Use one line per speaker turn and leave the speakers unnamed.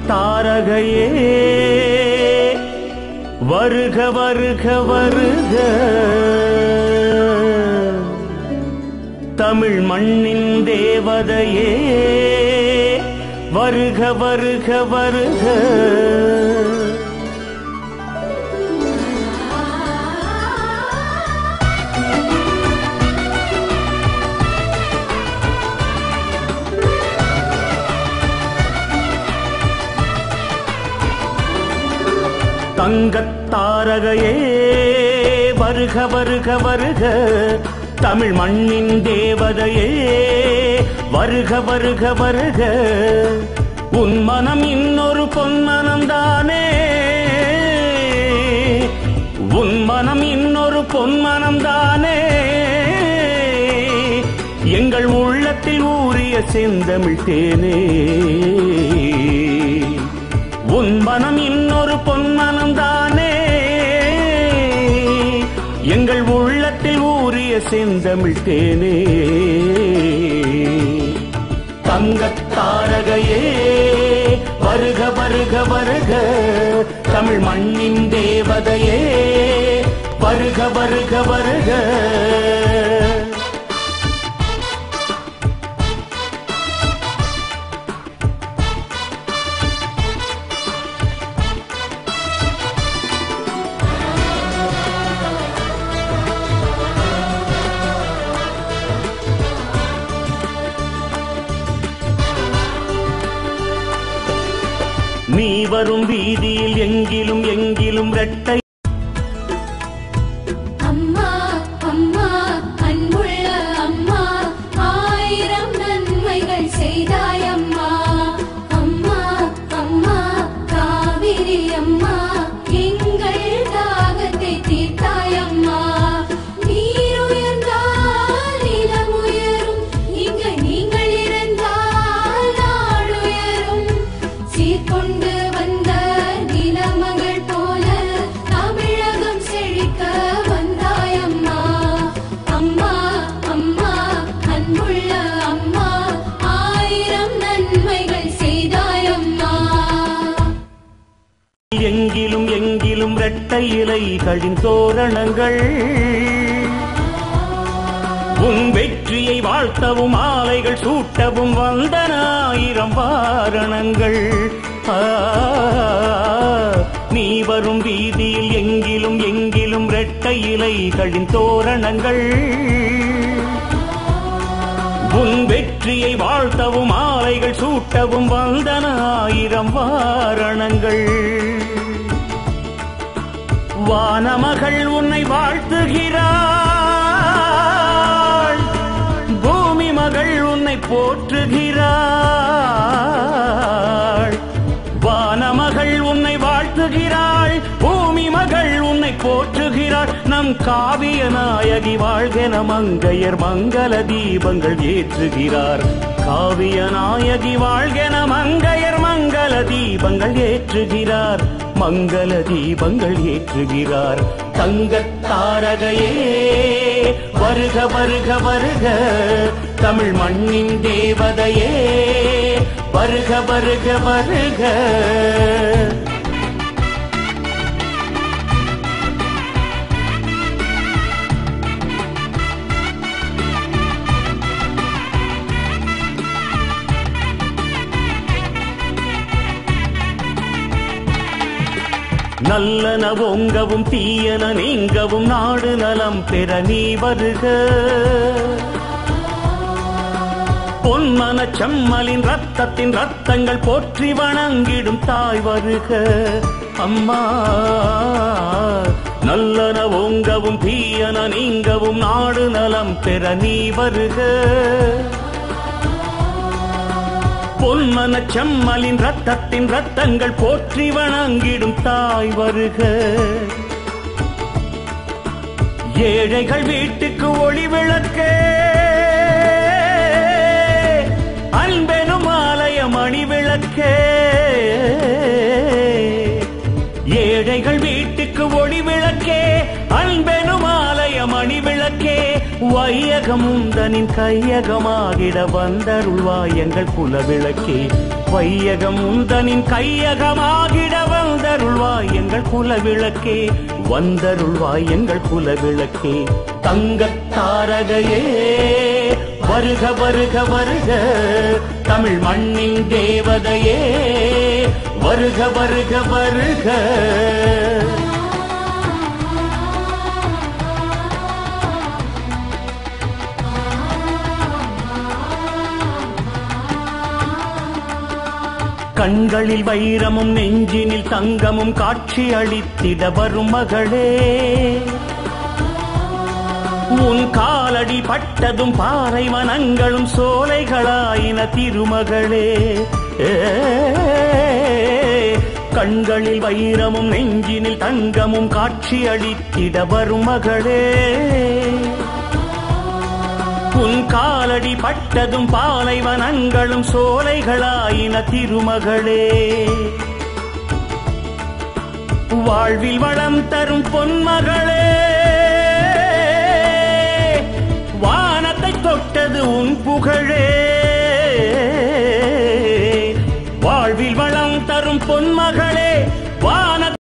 தாரகையே வருக வருக வருக தமிழ் மண்ணின் தேவதையே வருக வருக வருக தங்கத் தாரகையே வருக வருக வருக தமிழ் மண்ணின் தேவதையே வருக வருக வருக உன் மனம் இன்னொரு பொன்மனம் தானே உன் மனம் இன்னொரு பொன்மனம் தானே எங்கள் உள்ளத்தில் ஊறிய செந்தமிழ் தேனே உன் மனம் இன்னொரு பொன்மனம் தானே எங்கள் உள்ளத்தில் ஊறிய செந்தமிழ் தேனே தங்கத் தாரகையே வருக வருக வருக தமிழ் மண்ணின் தேவதையே வருக வருக வருக நீ வரும் வீதியில் எங்கிலும் எங்கிலும் ரெட்டை
அம்மா அம்மா அன்புள்ள அம்மா ஆயிரம் நன்மைகள் செய்தாய் அம்மா அம்மா அம்மா காவிரி அம்மா எங்கள் தாகத்தை தீர்த்தாய் அம்மா நீர் உயர்ந்தால் நிலம் உயரும் இங்கு நீங்கள் இருந்தால் நாடு உயரும் சீர்கொண்டு வந்த நிலமகள் போல தமிழகம் செழிக்க வந்தாய் அம்மா அம்மா அம்மா அன்புள்ள அம்மா ஆயிரம் நன்மைகள் செய்தாய் அம்மா
எங்கிலும் எங்கிலும் ரெட்டை இலைகளின் தோரணங்கள் உன் வெற்றியை வாழ்த்தவும் ஆலைகள் சூட்டவும் வந்தன ஆயிரம் வாரணங்கள் ஆ, நீ வரும் வீதியில் எங்கிலும் எங்கிலும் ரெட்டை இலைகளின் தோரணங்கள் உன் வெற்றியை வாழ்த்தவும் ஆலைகள் சூட்டவும் வந்தன ஆயிரம் வாரணங்கள் வானமகள் உன்னை வாழ்த்துகிறாள் பூமி மகள் உன்னை போற்றுகிறாள் வானமகள் உன்னை வாழ்த்துகிறாள் பூமி மகள் உன்னை போற்றுகிறாள் நம் காவிய நாயகி வாழ்கென மங்கையர் மங்கள தீபங்கள் ஏற்றுகிறார் காவிய நாயகி வாழ்கென மங்கையர் மங்கள தீபங்கள் ஏற்றுகிறார் மங்கள தீபங்கள் ஏற்றுகிறார் தங்கத் தாரகையே வருக வருக வருக தமிழ் மண்ணின் தேவதையே வருக வருக வருக நல்லன ஓங்கவும் தீயன நீங்கவும் நாடு நலம் பெற நீ வருக பொன்மன செம்மலின் ரத்தத்தின் ரத்தங்கள் போற்றி வணங்கிடும் தாய் வருக அம்மா நல்லன ஓங்கவும் தீயன நீங்கவும் நாடு நலம் பெற நீ வருக பொன்மன செம்மலின் ரத்தத்தின் ரத்தங்கள் போற்றி வணங்கிடும் தாய் வருக ஏழைகள் வீட்டுக்கு ஒளி விளக்கே அன்பெனும் ஆலய மணி விளக்கே ஏழைகள் வீட்டுக்கு ஒளி விளக்கே அன்பெனும் ஆலய மணி விளக்கே வையகம் உந்தனின் கையகமாகிட வந்தருள்வாய் எங்கள் குலவிளக்கே வையகம் உந்தனின் கையகமாகிட வந்தருள்வாய் எங்கள் குலவிளக்கே வந்தருள்வாய் எங்கள் குலவிளக்கே தங்கத் தாரகையே வருக வருக வருக தமிழ் மண்ணின் தேவதையே வருக வருக வருக கண்களில் வைரமும் நெஞ்சினில் தங்கமும் காட்சி அளித்திட வரும் மகளே உன் காலடி பட்டதும் பாறை வனங்களும் சோலைகளாயின திருமகளே ஏ, கண்களில் வைரமும் நெஞ்சினில் தங்கமும் காட்சி அளித்திட வரும் மகளே உன் காலடி பட்டதும் பாலைவனங்களும் சோலைகளாயின திருமகளே வாழ்வில் வளம் தரும் பொன்மகளே வானத்தை தொட்டது உன் புகழே வாழ்வில் வளம் தரும் பொன்மகளே